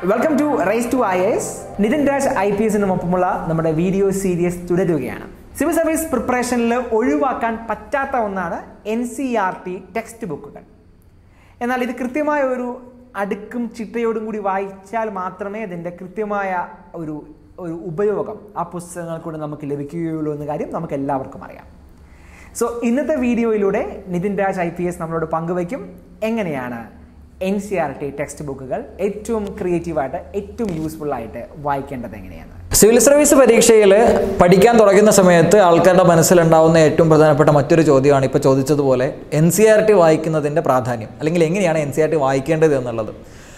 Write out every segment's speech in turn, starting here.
welcome to rise to I S Nithin Raj I P എസിനുമൊപ്പമുള്ള നമ്മുടെ video series തുടരുകയാണ് civil service പ്രിപ്പറേഷനിൽ ഒഴിവാക്കാൻ പറ്റാത്ത ഒന്നാണ് N C R T text ബുക്കുകൾ എന്നാൽ ഇത് കൃത്യമായ ഒരു അടുക്കും ചിട്ടയോടും കൂടി വായിച്ചാൽ മാത്രമേ അതിൻ്റെ കൃത്യമായ ഒരു ഒരു ഉപയോഗം ആ പുസ്തകങ്ങൾ കൂടെ നമുക്ക് ലഭിക്കുകയുള്ളൂ എന്ന കാര്യം നമുക്ക് എല്ലാവർക്കും അറിയാം സോ ഇന്നത്തെ വീഡിയോയിലൂടെ Nithin Raj I P S നമ്മളോട് പങ്കുവയ്ക്കും എങ്ങനെയാണ് N C R T text ബുക്കുകൾ ഏറ്റവും ക്രിയേറ്റീവായിട്ട് ഏറ്റവും യൂസ്ഫുൾ ആയിട്ട് വായിക്കേണ്ടത് എങ്ങനെയാണ് സിവിൽ സർവീസ് പരീക്ഷയിൽ പഠിക്കാൻ തുടങ്ങുന്ന സമയത്ത് ആൾക്കാരുടെ മനസ്സിലുണ്ടാവുന്ന ഏറ്റവും പ്രധാനപ്പെട്ട മറ്റൊരു ചോദ്യമാണ് ഇപ്പോൾ ചോദിച്ചതുപോലെ എൻ സി ആർ ടി വായിക്കുന്നതിൻ്റെ പ്രാധാന്യം അല്ലെങ്കിൽ എങ്ങനെയാണ് എൻ സി ആർ ടി വായിക്കേണ്ടത് എന്നുള്ളത്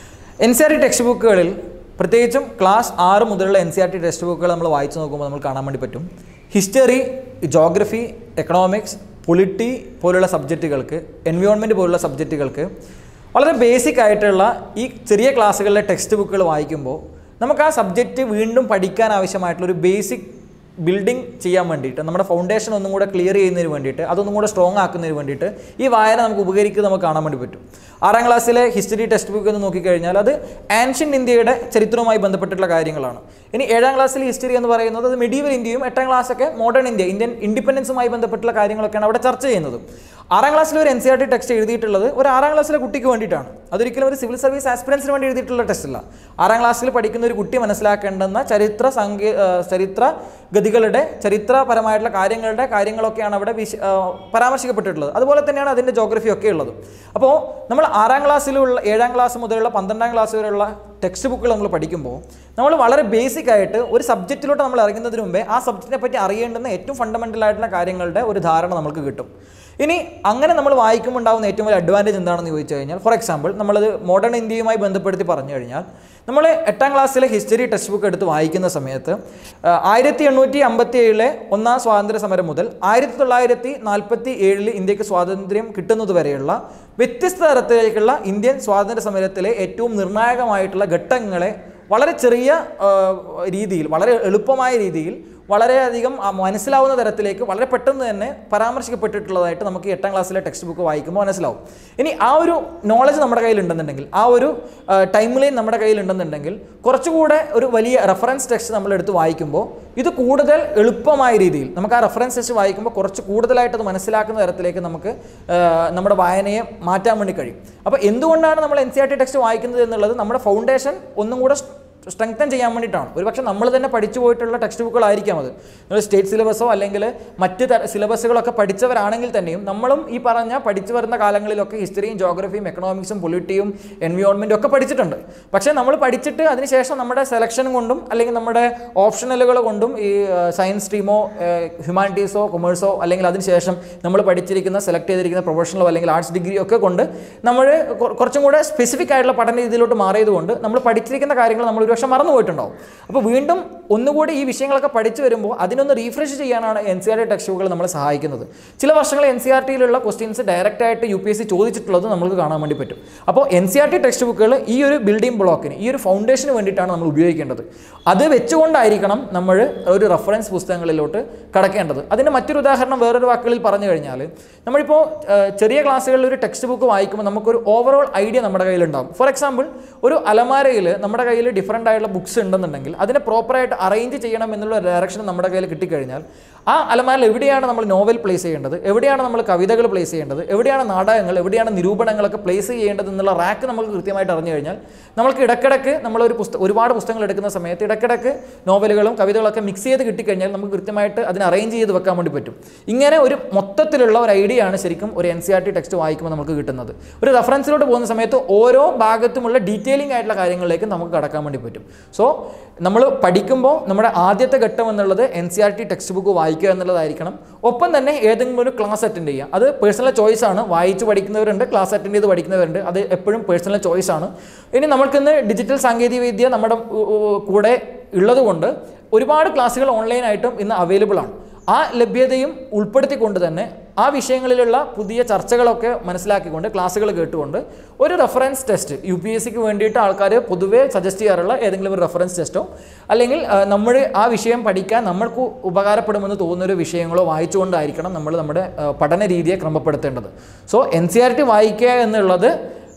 N C R T text ബുക്കുകളിൽ പ്രത്യേകിച്ചും ക്ലാസ് ആറ് മുതലുള്ള N C R T text ബുക്കുകൾ നമ്മൾ വായിച്ചു നോക്കുമ്പോൾ നമ്മൾ കാണാൻ വേണ്ടി പറ്റും ഹിസ്റ്ററി ജോഗ്രഫി എക്കണോമിക്സ് പൊളിറ്റി പോലുള്ള സബ്ജക്റ്റുകൾക്ക് എൻവയോൺമെൻറ്റ് പോലുള്ള സബ്ജക്റ്റുകൾക്ക് വളരെ ബേസിക് ആയിട്ടുള്ള ഈ ചെറിയ ക്ലാസ്സുകളിലെ ടെക്സ്റ്റ് ബുക്കുകൾ വായിക്കുമ്പോൾ നമുക്ക് ആ സബ്ജക്റ്റ് വീണ്ടും പഠിക്കാൻ ആവശ്യമായിട്ടുള്ള ഒരു ബേസിക് ബിൽഡിംഗ് ചെയ്യാൻ വേണ്ടിയിട്ട് നമ്മുടെ ഫൗണ്ടേഷൻ ഒന്നും കൂടെ ക്ലിയർ ചെയ്യുന്നതിന് വേണ്ടിയിട്ട് അതൊന്നും കൂടെ സ്ട്രോങ് ആക്കുന്നതിന് വേണ്ടിയിട്ട് ഈ വായന നമുക്ക് ഉപകരിക്കുന്നത് നമുക്ക് കാണാൻ വേണ്ടി പറ്റും ആറാം ക്ലാസ്സിലെ ഹിസ്റ്ററി ടെക്സ്റ്റ് ബുക്ക് എന്ന് നോക്കിക്കഴിഞ്ഞാൽ അത് ആൻഷ്യൻ ഇന്ത്യയുടെ ചരിത്രവുമായി ബന്ധപ്പെട്ടിട്ടുള്ള കാര്യങ്ങളാണ് ഇനി ഏഴാം ക്ലാസ്സിൽ ഹിസ്റ്ററി എന്ന് പറയുന്നത് അത് മെഡീവൽ ഇന്ത്യയും എട്ടാം ക്ലാസ്സൊക്കെ മോഡേൺ ഇന്ത്യ ഇന്ത്യൻ ഇൻഡിപെൻഡൻസുമായി ബന്ധപ്പെട്ടുള്ള കാര്യങ്ങളൊക്കെയാണ് അവിടെ ചർച്ച ചെയ്യുന്നത് ആറാം ക്ലാസ്സിൽ ഒരു N C R T text എഴുതിയിട്ടുള്ളത് ഒരു ആറാം ക്ലാസ്സിലെ കുട്ടിക്ക് വേണ്ടിയിട്ടാണ് അതൊരിക്കലും ഒരു സിവിൽ സർവീസ് ആസ്പിറൻസിന് വേണ്ടി എഴുതിയിട്ടുള്ള ടെസ്റ്റ് അല്ല ആറാം ക്ലാസ്സിൽ പഠിക്കുന്ന ഒരു കുട്ടി മനസ്സിലാക്കേണ്ടുന്ന ചരിത്ര സാങ്കേ ആ, ചരിത്ര ഗതികളുടെ ചരിത്രപരമായിട്ടുള്ള കാര്യങ്ങളുടെ കാര്യങ്ങളൊക്കെയാണ് അവിടെ വിശ ആ, പരാമർശിക്കപ്പെട്ടിട്ടുള്ളത് അതുപോലെ തന്നെയാണ് അതിൻ്റെ ജോഗ്രഫി ഒക്കെ ഉള്ളത് അപ്പോൾ നമ്മൾ ആറാം ക്ലാസ്സിലുള്ള ഏഴാം ക്ലാസ് മുതലുള്ള പന്ത്രണ്ടാം ക്ലാസ് വരെയുള്ള ടെക്സ്റ്റ് ബുക്കുകൾ നമ്മൾ പഠിക്കുമ്പോൾ നമ്മൾ വളരെ ബേസിക് ആയിട്ട് ഒരു സബ്ജക്റ്റിലോട്ട് നമ്മൾ ഇറങ്ങുന്നതിന് മുമ്പേ ആ സബ്ജക്റ്റിനെ പറ്റി അറിയേണ്ടുന്ന ഏറ്റവും ഫണ്ടമെൻ്റൽ ആയിട്ടുള്ള കാര്യങ്ങളുടെ ഒരു ധാരണ നമുക്ക് കിട്ടും ഇനി അങ്ങനെ നമ്മൾ വായിക്കുമ്പോൾ ഉണ്ടാകുന്ന ഏറ്റവും വലിയ അഡ്വാൻറ്റേജ് എന്താണെന്ന് ചോദിച്ചു കഴിഞ്ഞാൽ ഫോർ എക്സാമ്പിൾ നമ്മളത് മോഡേൺ ഇന്ത്യയുമായി ബന്ധപ്പെടുത്തി പറഞ്ഞു കഴിഞ്ഞാൽ നമ്മൾ എട്ടാം ക്ലാസ്സിലെ ഹിസ്റ്ററി ടെക്സ്റ്റ് ബുക്ക് എടുത്ത് വായിക്കുന്ന സമയത്ത് ആ, ആയിരത്തി എണ്ണൂറ്റി അമ്പത്തി ഏഴിലെ ഒന്നാം സ്വാതന്ത്ര്യ സമരം മുതൽ ആയിരത്തി തൊള്ളായിരത്തി നാൽപ്പത്തി ഏഴിൽ ഇന്ത്യക്ക് സ്വാതന്ത്ര്യം കിട്ടുന്നത് വരെയുള്ള വ്യത്യസ്ത തരത്തിലേക്കുള്ള ഇന്ത്യൻ സ്വാതന്ത്ര്യ സമരത്തിലെ ഏറ്റവും നിർണായകമായിട്ടുള്ള ഘട്ടങ്ങളെ വളരെ ചെറിയ ആ, രീതിയിൽ വളരെ എളുപ്പമായ രീതിയിൽ വളരെയധികം ആ മനസ്സിലാവുന്ന തരത്തിലേക്ക് വളരെ പെട്ടെന്ന് തന്നെ പരാമർശിക്കപ്പെട്ടിട്ടുള്ളതായിട്ട് നമുക്ക് ഈ എട്ടാം ക്ലാസ്സിലെ ടെക്സ്റ്റ് ബുക്ക് വായിക്കുമ്പോൾ മനസ്സിലാവും ഇനി ആ ഒരു നോളജ് നമ്മുടെ കയ്യിലുണ്ടെന്നുണ്ടെങ്കിൽ ആ ഒരു ടൈം ലൈൻ നമ്മുടെ കയ്യിലുണ്ടെന്നുണ്ടെങ്കിൽ കുറച്ചുകൂടെ ഒരു വലിയ റെഫറൻസ് ടെക്സ്റ്റ് നമ്മൾ എടുത്ത് വായിക്കുമ്പോൾ ഇത് കൂടുതൽ എളുപ്പമായ രീതിയിൽ നമുക്ക് ആ റെഫറൻസ് ടെക്സ്റ്റ് വായിക്കുമ്പോൾ കുറച്ച് കൂടുതലായിട്ട് അത് മനസ്സിലാക്കുന്ന തരത്തിലേക്ക് നമുക്ക് ആ, നമ്മുടെ വായനയെ മാറ്റാൻ വേണ്ടി കഴിയും അപ്പോൾ എന്തുകൊണ്ടാണ് നമ്മൾ N C R T text വായിക്കുന്നത് എന്നുള്ളത് നമ്മുടെ ഫൗണ്ടേഷൻ ഒന്നും കൂടെ സ്ട്രെങ്തൻ ചെയ്യാൻ വേണ്ടിയിട്ടാണ് ഒരു പക്ഷേ നമ്മൾ തന്നെ പഠിച്ചു പോയിട്ടുള്ള ടെക്സ്റ്റ് ബുക്കുകളായിരിക്കാം അത് നിങ്ങൾ സ്റ്റേറ്റ് സിലബസോ അല്ലെങ്കിൽ മറ്റ് തര സിലബസുകളൊക്കെ പഠിച്ചവരാണെങ്കിൽ തന്നെയും നമ്മളും ഈ പറഞ്ഞ പഠിച്ചു വരുന്ന കാലങ്ങളിലൊക്കെ ഹിസ്റ്ററിയും ജോഗ്രഫിയും എക്കണോമിക്സും പൊളിറ്റിയും എൻവയോൺമെൻറ്റും ഒക്കെ പഠിച്ചിട്ടുണ്ട് പക്ഷേ നമ്മൾ പഠിച്ചിട്ട് അതിനുശേഷം നമ്മുടെ സെലക്ഷൻ കൊണ്ടും അല്ലെങ്കിൽ നമ്മുടെ ഓപ്ഷണലുകൾ കൊണ്ടും ഈ സയൻസ് സ്ട്രീമോ ഹ്യൂമാനിറ്റീസോ കൊമേഴ്സോ അല്ലെങ്കിൽ അതിനുശേഷം നമ്മൾ പഠിച്ചിരിക്കുന്ന സെലക്ട് ചെയ്തിരിക്കുന്ന പ്രൊഫഷണലോ അല്ലെങ്കിൽ ആർട്സ് ഡിഗ്രിയോ ഒക്കെ കൊണ്ട് നമ്മൾ കൊ- കുറച്ചും കൂടെ സ്പെസിഫിക് ആയിട്ടുള്ള പഠന രീതിയിലോട്ട് മാറിയത് കൊണ്ട് നമ്മൾ പഠിച്ചിരിക്കുന്ന കാര്യങ്ങൾ നമ്മൾ ഒരുപക്ഷെ മറന്നു പോയിട്ടുണ്ടാവും അപ്പോൾ വീണ്ടും ഒന്നുകൂടി ഈ വിഷയങ്ങളൊക്കെ പഠിച്ചു വരുമ്പോൾ അതിനൊന്ന് റീഫ്രഷ് ചെയ്യാനാണ് N C R T text ബുക്കുകൾ നമ്മളെ സഹായിക്കുന്നത് ചില വർഷങ്ങൾ എൻ സി ആർ ടിയിലുള്ള ക്വസ്റ്റ്യൻസ് ഡയറക്റ്റ് ആയിട്ട് യു പി എസ് സി ചോദിച്ചിട്ടുള്ളത് നമുക്ക് കാണാൻ വേണ്ടി പറ്റും അപ്പോൾ N C R T text ബുക്കുകൾ ഈ ഒരു ബിൽഡിംഗ് ബ്ലോക്കിന് ഈ ഒരു ഫൗണ്ടേഷന് വേണ്ടിയിട്ടാണ് നമ്മൾ ഉപയോഗിക്കേണ്ടത് അത് വെച്ചുകൊണ്ടായിരിക്കണം നമ്മൾ ഒരു റെഫറൻസ് പുസ്തകങ്ങളിലോട്ട് കടക്കേണ്ടത് അതിന് മറ്റൊരു ഉദാഹരണം വേറൊരു വാക്കുകളിൽ പറഞ്ഞു കഴിഞ്ഞാൽ നമ്മളിപ്പോൾ ഏഹ്, ചെറിയ ക്ലാസ്സുകളിൽ ഒരു ടെക്സ്റ്റ് ബുക്ക് വായിക്കുമ്പോൾ നമുക്കൊരു ഓവറോൾ ഐഡിയ നമ്മുടെ കയ്യിലുണ്ടാകും ഫോർ എക്സാമ്പിൾ ഒരു അലമാരയിൽ നമ്മുടെ കയ്യിൽ ഡിഫറൻ്റ് ആയിട്ടുള്ള ബുക്സ് ഉണ്ടെന്നുണ്ടെങ്കിൽ അതിനെ പ്രോപ്പറായിട്ട് അറേഞ്ച് ചെയ്യണം എന്നുള്ള ഡയറക്ഷൻ നമ്മുടെ കയ്യിൽ കിട്ടിക്കഴിഞ്ഞാൽ ആ അലമാരയിൽ എവിടെയാണ് നമ്മൾ നോവൽ പ്ലേസ് ചെയ്യേണ്ടത് എവിടെയാണ് നമ്മൾ കവിതകൾ പ്ലേസ് ചെയ്യേണ്ടത് എവിടെയാണ് നാടകങ്ങൾ എവിടെയാണ് നിരൂപണങ്ങളൊക്കെ പ്ലേസ് ചെയ്യേണ്ടത് എന്നുള്ള റാക്ക് നമുക്ക് കൃത്യമായിട്ട് അറിഞ്ഞു കഴിഞ്ഞാൽ നമ്മൾക്ക് ഇടയ്ക്കിടയ്ക്ക് നമ്മളൊരു പുസ്തകം ഒരുപാട് പുസ്തകങ്ങൾ എടുക്കുന്ന സമയത്ത് ഇടയ്ക്കിടയ്ക്ക് നോവലുകളും കവിതകളൊക്കെ മിക്സ് ചെയ്ത് കിട്ടിക്കഴിഞ്ഞാൽ നമുക്ക് കൃത്യമായിട്ട് അതിനെ അറേഞ്ച് ചെയ്ത് വെക്കാൻ വേണ്ടി പറ്റും ഇങ്ങനെ ഒരു മൊത്തത്തിലുള്ള ഒരു ഐഡിയ ആണ് ശരിക്കും ഒരു N C R T text വായിക്കുമ്പോൾ നമുക്ക് കിട്ടുന്നത് ഒരു റെഫറൻസിലോട്ട് പോകുന്ന സമയത്ത് ഓരോ ഭാഗത്തുമുള്ള ഡീറ്റെയിലിംഗ് ആയിട്ടുള്ള കാര്യങ്ങളിലേക്ക് നമുക്ക് കടക്കാൻ വേണ്ടി പറ്റും സോ നമ്മൾ പഠിക്കുമ്പോൾ നമ്മുടെ ആദ്യത്തെ ഘട്ടം എന്നുള്ളത് N C R T text book വായിക്കുക എന്നുള്ളതായിരിക്കണം ഒപ്പം തന്നെ ഏതെങ്കിലും ഒരു ക്ലാസ് അറ്റൻഡ് ചെയ്യുക അത് പേഴ്സണൽ ചോയ്സ് ആണ് വായിച്ച് പഠിക്കുന്നവരുണ്ട് ക്ലാസ് അറ്റൻഡ് ചെയ്ത് പഠിക്കുന്നവരുണ്ട് അത് എപ്പോഴും പേഴ്സണൽ ചോയ്സ് ആണ് ഇനി നമ്മൾക്കിന്ന് ഡിജിറ്റൽ സാങ്കേതികവിദ്യ നമ്മുടെ ഉ, ഉ, കൂടെ ഉള്ളതുകൊണ്ട് ഒരുപാട് ക്ലാസ്സുകൾ ഓൺലൈനായിട്ടും ഇന്ന് അവൈലബിൾ ആണ് ആ ലഭ്യതയും ഉൾപ്പെടുത്തിക്കൊണ്ട് തന്നെ ആ വിഷയങ്ങളിലുള്ള പുതിയ ചർച്ചകളൊക്കെ മനസ്സിലാക്കിക്കൊണ്ട് ക്ലാസ്സുകൾ കേട്ടുകൊണ്ട് ഒരു reference test U P S സിക്ക് വേണ്ടിയിട്ട് ആൾക്കാർ പൊതുവേ സജസ്റ്റ് ചെയ്യാറുള്ള ഏതെങ്കിലും ഒരു റെഫറൻസ് ടെസ്റ്റോ അല്ലെങ്കിൽ ആ, നമ്മൾ ആ വിഷയം പഠിക്കാൻ നമ്മൾക്ക് ഉപകാരപ്പെടുമെന്ന് തോന്നുന്ന ഒരു വിഷയങ്ങളോ വായിച്ചുകൊണ്ടായിരിക്കണം നമ്മൾ നമ്മുടെ ആ, പഠന രീതിയെ ക്രമപ്പെടുത്തേണ്ടത് so N C R T വായിക്കുക എന്നുള്ളത്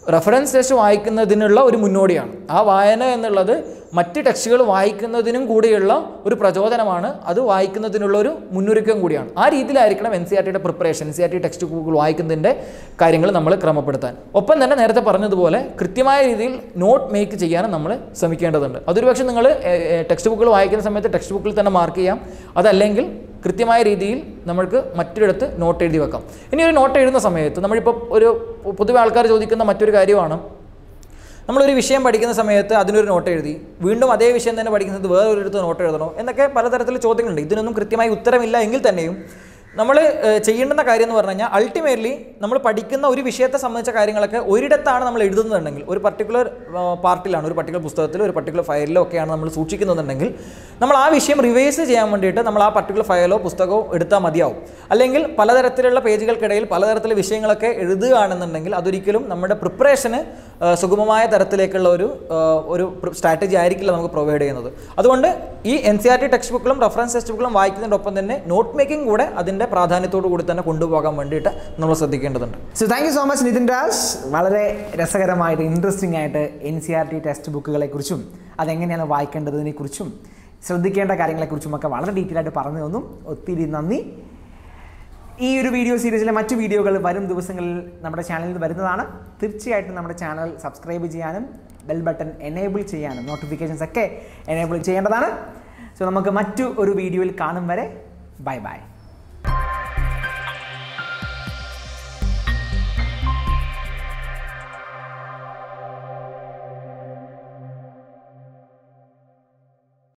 റെഫറൻസ് ടെസ്റ്റ് വായിക്കുന്നതിനുള്ള ഒരു മുന്നോടിയാണ് ആ വായന എന്നുള്ളത് മറ്റ് ടെക്സ്റ്റുകൾ വായിക്കുന്നതിനും കൂടിയുള്ള ഒരു പ്രചോദനമാണ് അത് വായിക്കുന്നതിനുള്ള ഒരു മുന്നൊരുക്കം കൂടിയാണ് ആ രീതിയിലായിരിക്കണം എൻ സി ആർ ടിയുടെ preparation N C R T text ബുക്കുകൾ വായിക്കുന്നതിൻ്റെ കാര്യങ്ങൾ നമ്മൾ ക്രമപ്പെടുത്താൻ ഒപ്പം തന്നെ നേരത്തെ പറഞ്ഞതുപോലെ കൃത്യമായ രീതിയിൽ നോട്ട് മേക്ക് ചെയ്യാനും നമ്മൾ ശ്രമിക്കേണ്ടതുണ്ട് അതൊരു പക്ഷേ നിങ്ങൾ ടെക്സ്റ്റ് ബുക്കുകൾ വായിക്കുന്ന സമയത്ത് ടെക്സ്റ്റ് ബുക്കിൽ തന്നെ മാർക്ക് ചെയ്യാം അതല്ലെങ്കിൽ കൃത്യമായ രീതിയിൽ നമ്മൾക്ക് മറ്റൊരിടത്ത് നോട്ട് എഴുതി വെക്കാം ഇനി ഒരു നോട്ട് എഴുതുന്ന സമയത്ത് നമ്മളിപ്പോൾ ഒരു പൊതുവെ ആൾക്കാർ ചോദിക്കുന്ന മറ്റൊരു കാര്യമാണ് നമ്മളൊരു വിഷയം പഠിക്കുന്ന സമയത്ത് അതിനൊരു നോട്ട് എഴുതി വീണ്ടും അതേ വിഷയം തന്നെ പഠിക്കുന്നത് വേറൊരിടത്ത് നോട്ട് എഴുതണോ എന്നൊക്കെ പലതരത്തിൽ ചോദ്യങ്ങളുണ്ട് ഇതിനൊന്നും കൃത്യമായി ഉത്തരമില്ല എങ്കിൽ തന്നെയും നമ്മൾ ചെയ്യേണ്ടുന്ന കാര്യം എന്ന് പറഞ്ഞു കഴിഞ്ഞാൽ അൾട്ടിമേറ്റ്ലി നമ്മൾ പഠിക്കുന്ന ഒരു വിഷയത്തെ സംബന്ധിച്ച കാര്യങ്ങളൊക്കെ ഒരിടത്താണ് നമ്മൾ എഴുതുന്നുണ്ടെങ്കിൽ ഒരു പർട്ടിക്കുലർ പാർട്ടിലാണ് ഒരു പർട്ടിക്കുലർ പുസ്തകത്തിലോ ഒരു പർട്ടിക്കുലർ ഫയലിലോ ഒക്കെയാണ് നമ്മൾ സൂക്ഷിക്കുന്നുണ്ടെങ്കിൽ നമ്മൾ ആ വിഷയം റിവൈസ് ചെയ്യാൻ വേണ്ടിയിട്ട് നമ്മൾ ആ പർട്ടിക്കുലർ ഫയലോ പുസ്തകമോ എടുത്താൽ മതിയാവും അല്ലെങ്കിൽ പലതരത്തിലുള്ള പേജുകൾക്കിടയിൽ പലതരത്തിലുള്ള വിഷയങ്ങളൊക്കെ എഴുതുകയാണെന്നുണ്ടെങ്കിൽ അതൊരിക്കലും നമ്മുടെ പ്രിപ്പറേഷന് സുഗമമായ തരത്തിലേക്കുള്ള ഒരു ആ, ഒരു സ്ട്രാറ്റജി ആയിരിക്കില്ല നമുക്ക് പ്രൊവൈഡ് ചെയ്യുന്നത് അതുകൊണ്ട് ഈ N C R T text ബുക്കിലും റെഫറൻസ് ടെക്സ്റ്റ് ബുക്കിലും വായിക്കുന്നതിനൊപ്പം തന്നെ നോട്ട് മേക്കിംഗ് കൂടെ അതിൻ്റെ പ്രാധാന്യത്തോടു കൂടി തന്നെ കൊണ്ടുപോകാൻ വേണ്ടിയിട്ട് നമ്മൾ ശ്രദ്ധിക്കേണ്ടതുണ്ട് so thank you so much Nithin Raj വളരെ രസകരമായിട്ട് ഇൻട്രസ്റ്റിംഗ് ആയിട്ട് N C R T text ബുക്കുകളെ കുറിച്ചും അതെങ്ങനെയാണ് വായിക്കേണ്ടതിനെ കുറിച്ചും ശ്രദ്ധിക്കേണ്ട കാര്യങ്ങളെക്കുറിച്ചും ഒക്കെ വളരെ ഡീറ്റെയിൽ ആയിട്ട് പറഞ്ഞു തന്നു ഒത്തിരി നന്ദി ഈ ഒരു വീഡിയോ സീരീസിലെ മറ്റു വീഡിയോകൾ വരും ദിവസങ്ങളിൽ നമ്മുടെ ചാനലിൽ വരുന്നതാണ് തീർച്ചയായിട്ടും നമ്മുടെ ചാനൽ സബ്സ്ക്രൈബ് ചെയ്യാനും ബെൽ ബട്ടൺ എനേബിൾ ചെയ്യാനും നോട്ടിഫിക്കേഷൻസ് ഒക്കെ എനേബിൾ ചെയ്യേണ്ടതാണ് സോ നമുക്ക് മറ്റു ഒരു വീഡിയോയിൽ കാണും വരെ ബൈ ബൈ